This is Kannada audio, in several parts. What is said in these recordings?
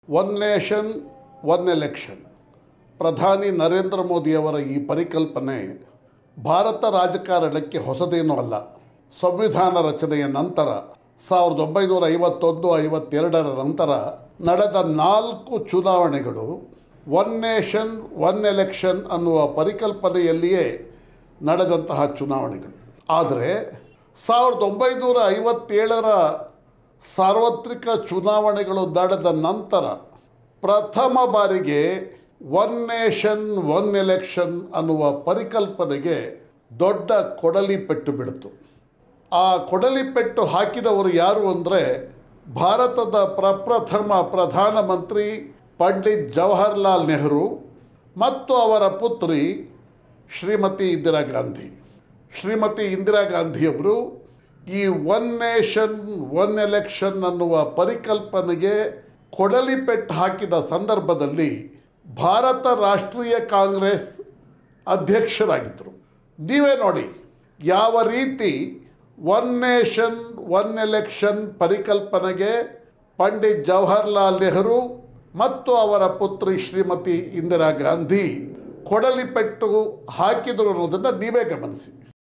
ಒನ್ ನೇಷನ್ ಒನ್ ಎಲೆಕ್ಷನ್ ಪ್ರಧಾನಿ ನರೇಂದ್ರ ಮೋದಿಯವರ ಈ ಪರಿಕಲ್ಪನೆ ಭಾರತ ರಾಜಕಾರಣಕ್ಕೆ ಹೊಸದೇನೂ ಅಲ್ಲ ಸಂವಿಧಾನ ರಚನೆಯ ನಂತರ ಸಾವಿರದ ಒಂಬೈನೂರ ಐವತ್ತೊಂದು ಐವತ್ತೆರಡರ ನಂತರ ನಡೆದ ನಾಲ್ಕು ಚುನಾವಣೆಗಳು ಒನ್ ನೇಷನ್ ಒನ್ ಎಲೆಕ್ಷನ್ ಅನ್ನುವ ಪರಿಕಲ್ಪನೆಯಲ್ಲಿಯೇ ನಡೆದಂತಹ ಚುನಾವಣೆಗಳು ಆದರೆ ಸಾವಿರದ ಒಂಬೈನೂರ ಐವತ್ತೇಳರ ಸಾರ್ವತ್ರಿಕ ಚುನಾವಣೆಗಳು ನಡೆದ ನಂತರ ಪ್ರಥಮ ಬಾರಿಗೆ ಒನ್ ನೇಷನ್ ಒನ್ ಎಲೆಕ್ಷನ್ ಅನ್ನುವ ಪರಿಕಲ್ಪನೆಗೆ ದೊಡ್ಡ ಕೊಡಲಿ ಪೆಟ್ಟು ಬಿಡ್ತು ಆ ಕೊಡಲಿ ಪೆಟ್ಟು ಹಾಕಿದವರು ಯಾರು ಅಂದರೆ ಭಾರತದ ಪ್ರಪ್ರಥಮ ಪ್ರಧಾನಮಂತ್ರಿ ಪಂಡಿತ್ ಜವಾಹರ್ಲಾಲ್ ನೆಹರು ಮತ್ತು ಅವರ ಪುತ್ರಿ ಶ್ರೀಮತಿ ಇಂದಿರಾ ಗಾಂಧಿ ಶ್ರೀಮತಿ ಇಂದಿರಾ ಗಾಂಧಿಯವರು ಈ ಒನ್ ನೇಷನ್ ಒನ್ ಎಲೆಕ್ಷನ್ ಅನ್ನುವ ಪರಿಕಲ್ಪನೆಗೆ ಕೊಡಲಿ ಪೆಟ್ಟು ಹಾಕಿದ ಸಂದರ್ಭದಲ್ಲಿ ಭಾರತ ರಾಷ್ಟ್ರೀಯ ಕಾಂಗ್ರೆಸ್ ಅಧ್ಯಕ್ಷರಾಗಿದ್ದರು ನೀವೇ ನೋಡಿ ಯಾವ ರೀತಿ ಒನ್ ನೇಷನ್ ಒನ್ ಎಲೆಕ್ಷನ್ ಪರಿಕಲ್ಪನೆಗೆ ಪಂಡಿತ್ ಜವಾಹರ್ಲಾಲ್ ನೆಹರು ಮತ್ತು ಅವರ ಪುತ್ರಿ ಶ್ರೀಮತಿ ಇಂದಿರಾ ಗಾಂಧಿ ಕೊಡಲಿ ಪೆಟ್ಟು ಹಾಕಿದರು ಅನ್ನೋದನ್ನು ನೀವೇ ಗಮನಿಸಿ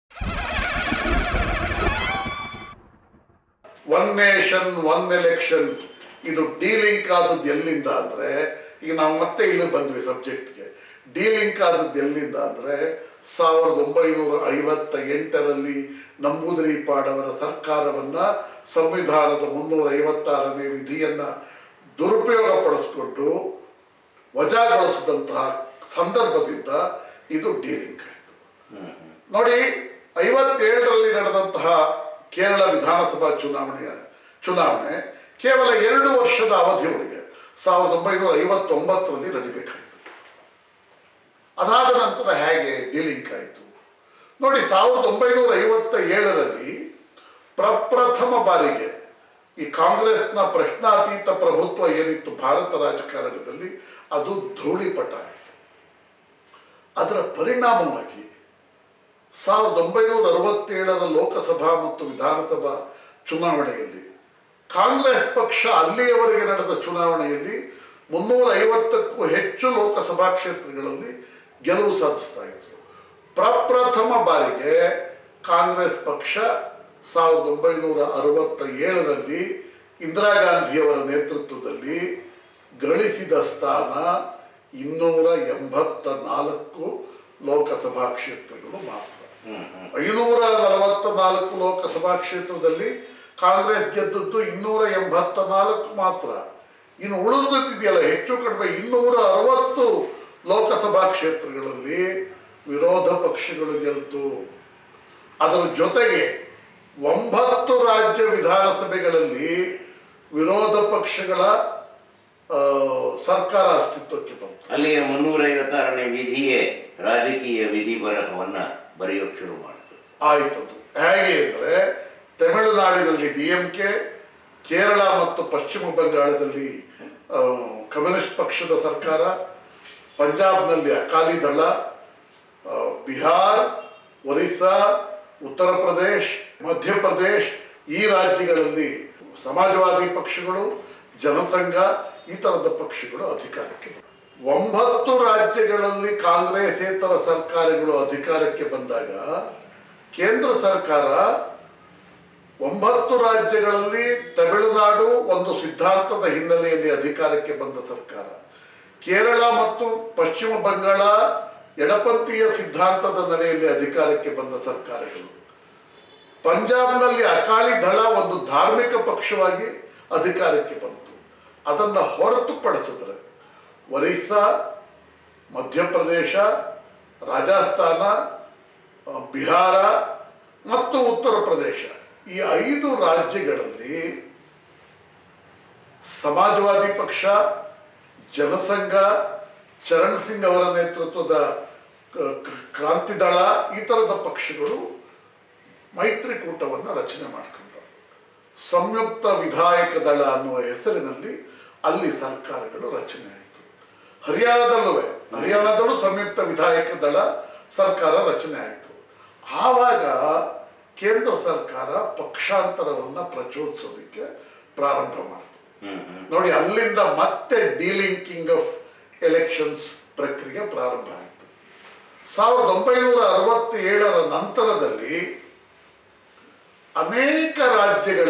ಒನ್ ನೇಷನ್ ಒನ್ ಎಲೆಕ್ಷನ್ ಇದು ಡೀಲಿಂಕ್ ಆದದ್ದು ಎಲ್ಲಿಂದ ಅಂದರೆ ಈಗ ನಾವು ಮತ್ತೆ ಇಲ್ಲಿ ಬಂದ್ವಿ ಸಬ್ಜೆಕ್ಟ್ಗೆ ಡೀಲಿಂಕ್ ಆದದ್ದು ಎಲ್ಲಿಂದ ಅಂದರೆ ಸಾವಿರದ ಒಂಬೈನೂರ ಐವತ್ತ ಎಂಟರಲ್ಲಿ ನಂಬೂದರಿಪಾಡ್ ಅವರ ಸರ್ಕಾರವನ್ನು ಸಂವಿಧಾನದ ಮುನ್ನೂರ ಐವತ್ತಾರನೇ ವಿಧಿಯನ್ನು ದುರುಪಯೋಗ ಪಡಿಸ್ಕೊಂಡು ವಜಾಗೊಳಿಸಿದಂತಹ ಸಂದರ್ಭದಿಂದ ಇದು ಡೀಲಿಂಕ್ ಆಯಿತು ನೋಡಿ ಐವತ್ತೇಳರಲ್ಲಿ ನಡೆದಂತಹ ಕೇರಳ ವಿಧಾನಸಭಾ ಚುನಾವಣೆಯ ಚುನಾವಣೆ ಕೇವಲ ಎರಡು ವರ್ಷದ ಅವಧಿಯೊಳಗೆ ಸಾವಿರದ ಒಂಬೈನೂರ ಐವತ್ತೊಂಬತ್ತರಲ್ಲಿ ನಡಿಬೇಕಾಯಿತು ಅದಾದ ನಂತರ ಹೇಗೆ ಡೀಲಿಂಕ್ ಆಯಿತು ನೋಡಿ ಸಾವಿರದ ಒಂಬೈನೂರ ಐವತ್ತ ಏಳರಲ್ಲಿ ಪ್ರಪ್ರಥಮ ಬಾರಿಗೆ ಈ ಕಾಂಗ್ರೆಸ್ನ ಪ್ರಶ್ನಾತೀತ ಪ್ರಭುತ್ವ ಏನಿತ್ತು ಭಾರತ ರಾಜಕಾರಣದಲ್ಲಿ ಅದು ಧೂಳಿಪಟ ಆಯಿತು ಅದರ ಪರಿಣಾಮವಾಗಿ ಸಾವಿರದ ಒಂಬೈನೂರ ಅರವತ್ತೇಳರ ಲೋಕಸಭಾ ಮತ್ತು ವಿಧಾನಸಭಾ ಚುನಾವಣೆಯಲ್ಲಿ ಕಾಂಗ್ರೆಸ್ ಪಕ್ಷ ಅಲ್ಲಿಯವರೆಗೆ ನಡೆದ ಚುನಾವಣೆಯಲ್ಲಿ ಮುನ್ನೂರ ಐವತ್ತಕ್ಕೂ ಹೆಚ್ಚು ಲೋಕಸಭಾ ಕ್ಷೇತ್ರಗಳಲ್ಲಿ ಗೆಲುವು ಸಾಧಿಸ್ತಾ ಇದ್ರು ಪ್ರಪ್ರಥಮ ಬಾರಿಗೆ ಕಾಂಗ್ರೆಸ್ ಪಕ್ಷ ಸಾವಿರದ ಒಂಬೈನೂರ ಅರವತ್ತ ಏಳರಲ್ಲಿ ಇಂದಿರಾ ಗಾಂಧಿಯವರ ನೇತೃತ್ವದಲ್ಲಿ ಗಳಿಸಿದ ಸ್ಥಾನ ಇನ್ನೂರ ಎಂಬತ್ತ ನಾಲ್ಕು ಲೋಕಸಭಾ ಕ್ಷೇತ್ರಗಳು ಮಾತ್ರ ಐನೂರ ನಲವತ್ತ ನಾಲ್ಕು ಲೋಕಸಭಾ ಕ್ಷೇತ್ರದಲ್ಲಿ ಕಾಂಗ್ರೆಸ್ ಗೆದ್ದದ್ದು ಇನ್ನೂರ ಎಂಬತ್ತ ನಾಲ್ಕು ಮಾತ್ರ ಇನ್ನು ಉಳಿದಿದೆಯಲ್ಲ ಹೆಚ್ಚು ಕಡಿಮೆ ಇನ್ನೂರ ಅರವತ್ತು ಲೋಕಸಭಾ ಕ್ಷೇತ್ರಗಳಲ್ಲಿ ವಿರೋಧ ಪಕ್ಷಗಳು ಗೆಲ್ತು ಅದರ ಜೊತೆಗೆ ಒಂಬತ್ತು ರಾಜ್ಯ ವಿಧಾನಸಭೆಗಳಲ್ಲಿ ವಿರೋಧ ಪಕ್ಷಗಳ ಆ, ಸರ್ಕಾರ ಅಸ್ತಿತ್ವಕ್ಕೆ ಬಂತು ಅಲ್ಲಿಯ ಮುನ್ನೂರೈವತ್ತಾರನೇ ವಿಧಿಯೇ ರಾಜಕೀಯ ವಿಧಿ ಬರಹವನ್ನ ಬರೆಯೋಕೆ ಶುರು ಮಾಡಿತು ಆಯ್ತದು ಹೇಗೆ ಅಂದರೆ ತಮಿಳುನಾಡಿನಲ್ಲಿ ಡಿ ಎಂ ಕೆ ಕೇರಳ ಮತ್ತು ಪಶ್ಚಿಮ ಬಂಗಾಳದಲ್ಲಿ ಆ, ಕಮ್ಯುನಿಸ್ಟ್ ಪಕ್ಷದ ಸರ್ಕಾರ ಪಂಜಾಬ್ನಲ್ಲಿ ಅಕಾಲಿ ದಳ ಆ, ಬಿಹಾರ್ ಒರಿಸ್ಸಾ ಉತ್ತರ ಪ್ರದೇಶ್ ಮಧ್ಯಪ್ರದೇಶ್ ಈ ರಾಜ್ಯಗಳಲ್ಲಿ ಸಮಾಜವಾದಿ ಪಕ್ಷಗಳು ಜನಸಂಘ ಈ ಥರದ ಪಕ್ಷಗಳು ಅಧಿಕಾರಕ್ಕೆ ಬಂದವು. ಒಂಬತ್ತು ರಾಜ್ಯಗಳಲ್ಲಿ ಕಾಂಗ್ರೆಸ್ಸೇತರ ಸರ್ಕಾರಗಳು ಅಧಿಕಾರಕ್ಕೆ ಬಂದಾಗ ಕೇಂದ್ರ ಸರ್ಕಾರ ಒಂಬತ್ತು ರಾಜ್ಯಗಳಲ್ಲಿ ತಮಿಳುನಾಡು ಒಂದು ಸಿದ್ಧಾಂತದ ಹಿನ್ನೆಲೆಯಲ್ಲಿ ಅಧಿಕಾರಕ್ಕೆ ಬಂದ ಸರ್ಕಾರ ಕೇರಳ ಮತ್ತು ಪಶ್ಚಿಮ ಬಂಗಾಳ ಎಡಪಂಥೀಯ ಸಿದ್ಧಾಂತದ ನೆಲೆಯಲ್ಲಿ ಅಧಿಕಾರಕ್ಕೆ ಬಂದ ಸರ್ಕಾರಗಳು ಪಂಜಾಬ್ನಲ್ಲಿ ಅಕಾಲಿ ದಳ ಒಂದು ಧಾರ್ಮಿಕ ಪಕ್ಷವಾಗಿ ಅಧಿಕಾರಕ್ಕೆ ಬಂತು ಅದನ್ನು ಹೊರತುಪಡಿಸಿದರೆ ಒರಿಸ್ಸಾ ಮಧ್ಯಪ್ರದೇಶ ರಾಜಸ್ಥಾನ ಆ, ಬಿಹಾರ ಮತ್ತು ಉತ್ತರ ಪ್ರದೇಶ ಈ ಐದು ರಾಜ್ಯಗಳಲ್ಲಿ ಸಮಾಜವಾದಿ ಪಕ್ಷ ಜನಸಂಘ ಚರಣ್ ಸಿಂಗ್ ಅವರ ನೇತೃತ್ವದ ಕ- ಕ- ಕ್ರಾಂತಿ ದಳ ಈ ಥರದ ಪಕ್ಷಗಳು ಮೈತ್ರಿಕೂಟವನ್ನು ರಚನೆ ಮಾಡಿಕೊಂಡರು ಸಂಯುಕ್ತ ವಿಧಾಯಕ ದಳ ಅನ್ನುವ ಹೆಸರಿನಲ್ಲಿ ಅಲ್ಲಿ ಸರ್ಕಾರಗಳು ರಚನೆ ಆಯಿತು ಹರಿಯಾಣದಲ್ಲೂ ಹರಿಯಾಣದಲ್ಲೂ ಸಂಯುಕ್ತ ವಿಧಾಯಕ ದಳ ಸರ್ಕಾರ ರಚನೆ ಆಯಿತು ಆವಾಗ ಕೇಂದ್ರ ಸರ್ಕಾರ ಪಕ್ಷಾಂತರವನ್ನು ಪ್ರಚೋದಿಸೋದಕ್ಕೆ ಪ್ರಾರಂಭ ಮಾಡಿತು ಹ್ಮ್ ಹ್ಮ್ ನೋಡಿ ಅಲ್ಲಿಂದ ಮತ್ತೆ ಡಿಲಿಂಕಿಂಗ್ ಆಫ್ ಎಲೆಕ್ಷನ್ಸ್ ಪ್ರಕ್ರಿಯೆ ಪ್ರಾರಂಭ ಆಯಿತು ಸಾವಿರದ ಒಂಬೈನೂರ ಅರವತ್ತೇಳರ ನಂತರದಲ್ಲಿ ಅನೇಕ ರಾಜ್ಯಗಳ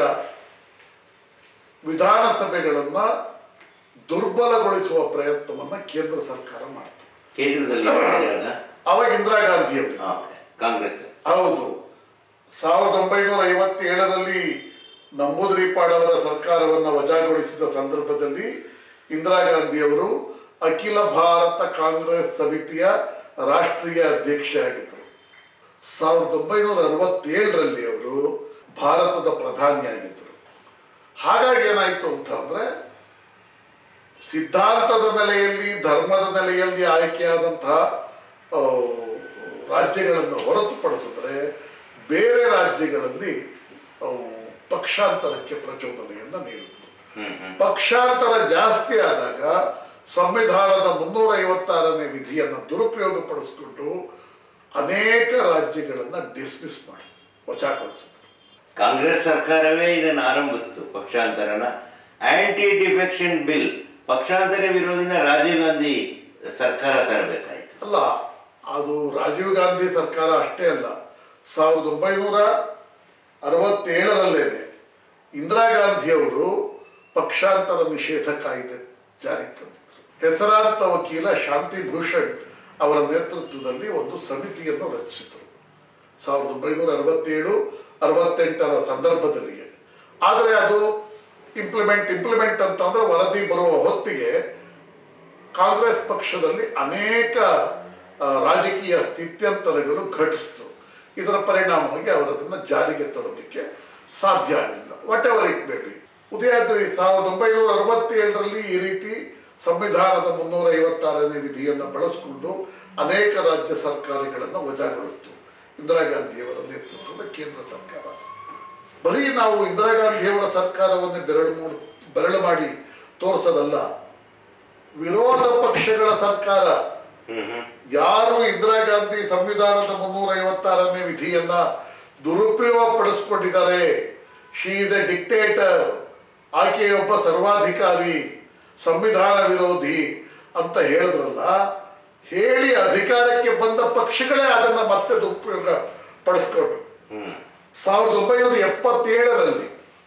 ವಿಧಾನಸಭೆಗಳನ್ನ ದುರ್ಬಲಗೊಳಿಸುವ ಪ್ರಯತ್ನವನ್ನ ಕೇಂದ್ರ ಸರ್ಕಾರ ಮಾಡಿತು ಕೇಂದ್ರದಲ್ಲಿ ಯಾರಿದ್ದೀರಲ್ಲ? ಅವಾಗ ಇಂದಿರಾ ಗಾಂಧಿಯವರು ಆ, ಓಕೆ. ಕಾಂಗ್ರೆಸ್ ಹೌದು ಸಾವಿರದ ಒಂಬೈನೂರ ಐವತ್ತೇಳರಲ್ಲಿ ನಂಬೂದ್ರಿಪಾಡ್ ಅವರ ಸರ್ಕಾರವನ್ನು ವಜಾಗೊಳಿಸಿದ ಸಂದರ್ಭದಲ್ಲಿ ಇಂದಿರಾ ಗಾಂಧಿಯವರು ಅಖಿಲ ಭಾರತ ಕಾಂಗ್ರೆಸ್ ಸಮಿತಿಯ ರಾಷ್ಟ್ರೀಯ ಅಧ್ಯಕ್ಷೆಯಾಗಿದ್ದರು ಸಾವಿರದ ಒಂಬೈನೂರ ಅರವತ್ತೇಳರಲ್ಲಿ ಅವರು ಭಾರತದ ಪ್ರಧಾನಿಯಾಗಿದ್ದರು ಹಾಗಾಗಿ ಏನಾಯಿತು ಅಂತಂದ್ರೆ ಸಿದ್ಧಾಂತದ ನೆಲೆಯಲ್ಲಿ ಧರ್ಮದ ನೆಲೆಯಲ್ಲಿ ಆಯ್ಕೆಯಾದಂತಹ ಆ, ರಾಜ್ಯಗಳನ್ನು ಹೊರತುಪಡಿಸಿದ್ರೆ ಬೇರೆ ರಾಜ್ಯಗಳಲ್ಲಿ ಆ, ಪಕ್ಷಾಂತರಕ್ಕೆ ಪ್ರಚೋದನೆಯನ್ನು ನೀಡಿದರು ಹ್ಮ್ ಹ್ಮ್ ಪಕ್ಷಾಂತರ ಜಾಸ್ತಿ ಆದಾಗ ಸಂವಿಧಾನದ ಮುನ್ನೂರ ಐವತ್ತಾರನೇ ವಿಧಿಯನ್ನು ದುರುಪಯೋಗಪಡಿಸಿಕೊಂಡು ಅನೇಕ ರಾಜ್ಯಗಳನ್ನು ಡಿಸ್ಮಿಸ್ ಮಾಡಿ ವಜಾಗೊಳಿಸಿದ್ರು ಕಾಂಗ್ರೆಸ್ ಸರ್ಕಾರವೇ ಇದನ್ನು ಆರಂಭಿಸಿತು ಪಕ್ಷಾಂತರನ ಆಂಟಿ ಡಿಫೆಕ್ಷನ್ ಬಿಲ್ ಪಕ್ಷಾಂತರ ವಿರೋಧಿನ ರಾಜೀವ್ ಗಾಂಧಿ ಸರ್ಕಾರ ತರಬೇಕಾಯಿತು ಅಲ್ಲ ಅದು ರಾಜೀವ್ ಗಾಂಧಿ ಸರ್ಕಾರ ಅಷ್ಟೇ ಅಲ್ಲ ಸಾವಿರದ ಒಂಬೈನೂರ ಅರವತ್ತೇಳರಲ್ಲೇನೆ ಇಂದಿರಾ ಗಾಂಧಿಯವರು ಪಕ್ಷಾಂತರ ನಿಷೇಧ ಕಾಯ್ದೆ ಜಾರಿಗೆ ತಂದಿದ್ರು ಹೆಸರಾಂತ ವಕೀಲ ಶಾಂತಿ ಭೂಷಣ್ ಅವರ ನೇತೃತ್ವದಲ್ಲಿ ಒಂದು ಸಮಿತಿಯನ್ನು ರಚಿಸಿದರು ಸಾವಿರದ ಒಂಬೈನೂರ ಅರವತ್ತೇಳು ಅರವತ್ತೆಂಟರ ಸಂದರ್ಭದಲ್ಲಿ ಆದರೆ ಅದು ಇಂಪ್ಲಿಮೆಂಟ್ ಇಂಪ್ಲಿಮೆಂಟ್ ಅಂತಂದ್ರೆ ವರದಿ ಬರುವ ಹೊತ್ತಿಗೆ ಕಾಂಗ್ರೆಸ್ ಪಕ್ಷದಲ್ಲಿ ಅನೇಕ ಆ, ರಾಜಕೀಯ ಸ್ಥಿತ್ಯಂತರಗಳು ಘಟಿಸಿತು ಇದರ ಪರಿಣಾಮವಾಗಿ ಅವರು ಅದನ್ನು ಜಾರಿಗೆ ತರೋದಕ್ಕೆ ಸಾಧ್ಯ ಆಗಲಿಲ್ಲ whatever it may be ಉದಯಾದ್ರಿ ಸಾವಿರದ ಒಂಬೈನೂರ ಅರವತ್ತೇಳರಲ್ಲಿ ಈ ರೀತಿ ಸಂವಿಧಾನದ ಮುನ್ನೂರ ಐವತ್ತಾರನೇ ವಿಧಿಯನ್ನು ಬಳಸಿಕೊಂಡು ಅನೇಕ ರಾಜ್ಯ ಸರ್ಕಾರಗಳನ್ನು ವಜಾಗೊಳಿಸಿತು ಇಂದಿರಾ ಗಾಂಧಿಯವರ ನೇತೃತ್ವದ ಕೇಂದ್ರ ಸರ್ಕಾರ ಬರೀ ನಾವು ಇಂದಿರಾ ಗಾಂಧಿಯವರ ಸರ್ಕಾರವನ್ನು ಬೆರಳು ಮೂಡ್ ಬೆರಳು ಮಾಡಿ ತೋರಿಸೋದಲ್ಲ ವಿರೋಧ ಪಕ್ಷಗಳ ಸರ್ಕಾರ ಹ್ಮ್ ಹ್ಮ್ ಯಾರು ಇಂದಿರಾ ಗಾಂಧಿ ಸಂವಿಧಾನದ ಮುನ್ನೂರ ಐವತ್ತಾರನೇ ವಿಧಿಯನ್ನ ದುರುಪಯೋಗ ಪಡಿಸ್ಕೊಂಡಿದ್ದಾರೆ ಶಿ ಇಸ್ ಎ ಡಿಕ್ಟೇಟರ್ ಆಕೆಯೊಬ್ಬ ಸರ್ವಾಧಿಕಾರಿ ಸಂವಿಧಾನ ವಿರೋಧಿ ಅಂತ ಹೇಳಿದ್ರಲ್ಲ ಹೇಳಿ ಅಧಿಕಾರಕ್ಕೆ ಬಂದ ಪಕ್ಷಗಳೇ ಅದನ್ನ ಮತ್ತೆ ದುರುಪಯೋಗ ಪಡಿಸ್ಕೊಂಡು ಹ್ಮ್ ಸಾವಿರದ ಒಂಬೈನೂರ ಎಪ್ಪತ್ತೇಳರಲ್ಲಿ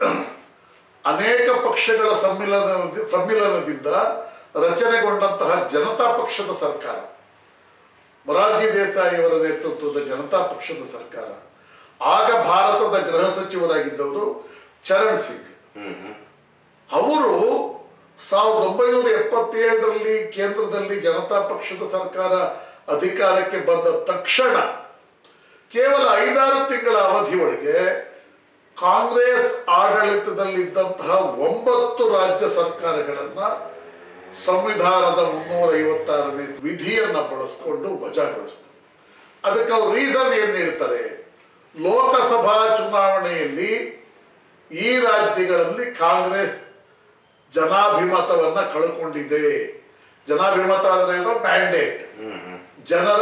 ಅನೇಕ ಪಕ್ಷಗಳ ಸಮ್ಮಿಲನ ಸಮ್ಮಿಲನದಿಂದ ರಚನೆಗೊಂಡಂತಹ ಜನತಾ ಪಕ್ಷದ ಸರ್ಕಾರ ಮೊರಾರ್ಜಿ ದೇಸಾಯಿ ಅವರ ನೇತೃತ್ವದ ಜನತಾ ಪಕ್ಷದ ಸರ್ಕಾರ ಆಗ ಭಾರತದ ಗೃಹ ಸಚಿವರಾಗಿದ್ದವರು ಚರಣ್ ಸಿಂಗ್ ಹ್ಮ್ ಹ್ಮ್ ಅವರು ಸಾವಿರದ ಒಂಬೈನೂರ ಎಪ್ಪತ್ತೇಳರಲ್ಲಿ ಕೇಂದ್ರದಲ್ಲಿ ಜನತಾ ಪಕ್ಷದ ಸರ್ಕಾರ ಅಧಿಕಾರಕ್ಕೆ ಬಂದ ತಕ್ಷಣ ಕೇವಲ ಐದಾರು ತಿಂಗಳ ಅವಧಿಯೊಳಗೆ ಕಾಂಗ್ರೆಸ್ ಆಡಳಿತದಲ್ಲಿದ್ದಂತಹ ಒಂಬತ್ತು ರಾಜ್ಯ ಸರ್ಕಾರಗಳನ್ನ ಸಂವಿಧಾನದ ಮುನ್ನೂರ ಐವತ್ತಾರನೇ ವಿಧಿಯನ್ನ ಬಳಸ್ಕೊಂಡು ವಜಾಗೊಳಿಸ್ತಾರೆ ಅದಕ್ಕೆ ಅವ್ರು ರೀಸನ್ ಏನ್ ನೀಡ್ತಾರೆ ಲೋಕಸಭಾ ಚುನಾವಣೆಯಲ್ಲಿ ಈ ರಾಜ್ಯಗಳಲ್ಲಿ ಕಾಂಗ್ರೆಸ್ ಜನಾಭಿಮತವನ್ನ ಕಳ್ಕೊಂಡಿದೆ ಜನಾಭಿಮತ ಅಂದ್ರೆ ಏನೋ ಮ್ಯಾಂಡೇಟ್ ಹ್ಮ್ ಹ್ಮ್ ಜನರ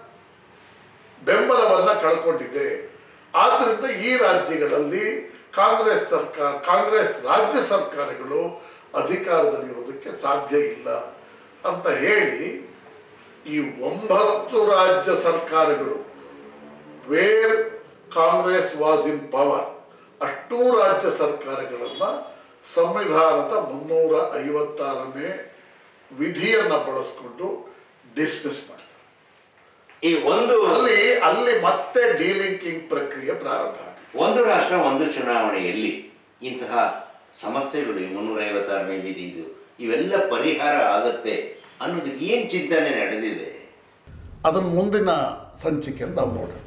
ಬೆಂಬಲವನ್ನ ಕಳ್ಕೊಂಡಿದೆ ಆದ್ರಿಂದ ಈ ರಾಜ್ಯಗಳಲ್ಲಿ ಕಾಂಗ್ರೆಸ್ ಸರ್ಕಾರ ಕಾಂಗ್ರೆಸ್ ರಾಜ್ಯ ಸರ್ಕಾರಗಳು ಅಧಿಕಾರದಲ್ಲಿರೋದಕ್ಕೆ ಸಾಧ್ಯ ಇಲ್ಲ ಅಂತ ಹೇಳಿ ಈ ಒಂಬತ್ತು ರಾಜ್ಯ ಸರ್ಕಾರಗಳು where Congress was in power ಅಷ್ಟೂ ರಾಜ್ಯ ಸರ್ಕಾರಗಳನ್ನ ಸಂವಿಧಾನದ ಮುನ್ನೂರ ಐವತ್ತಾರನೇ ವಿಧಿಯನ್ನ ಬಳಸ್ಕೊಂಡು ಡಿಸ್ಮಿಸ್ ಮಾಡ್ತಾರೆ ಈ ಒಂದು ಅಲ್ಲಿ ಅಲ್ಲಿ ಮತ್ತೆ ಡೀಲಿಂಕಿಂಗ್ ಪ್ರಕ್ರಿಯೆ ಪ್ರಾರಂಭ ಆಗಿದೆ ಒಂದು ರಾಷ್ಟ್ರ ಒಂದು ಚುನಾವಣೆಯಲ್ಲಿ ಇಂತಹ ಸಮಸ್ಯೆಗಳು ಈ ಮುನ್ನೂರ ಐವತ್ತಾರನೇ ವಿಧಿ ಇದು ಇವೆಲ್ಲ ಪರಿಹಾರ ಆಗತ್ತೆ ಅನ್ನೋದಕ್ಕೆ ಏನು ಚಿಂತನೆ ನಡೆದಿದೆ ಅದನ್ನು ಮುಂದಿನ ಸಂಚಿಕೆಯಲ್ಲಿ ನಾವು ನೋಡೋಣ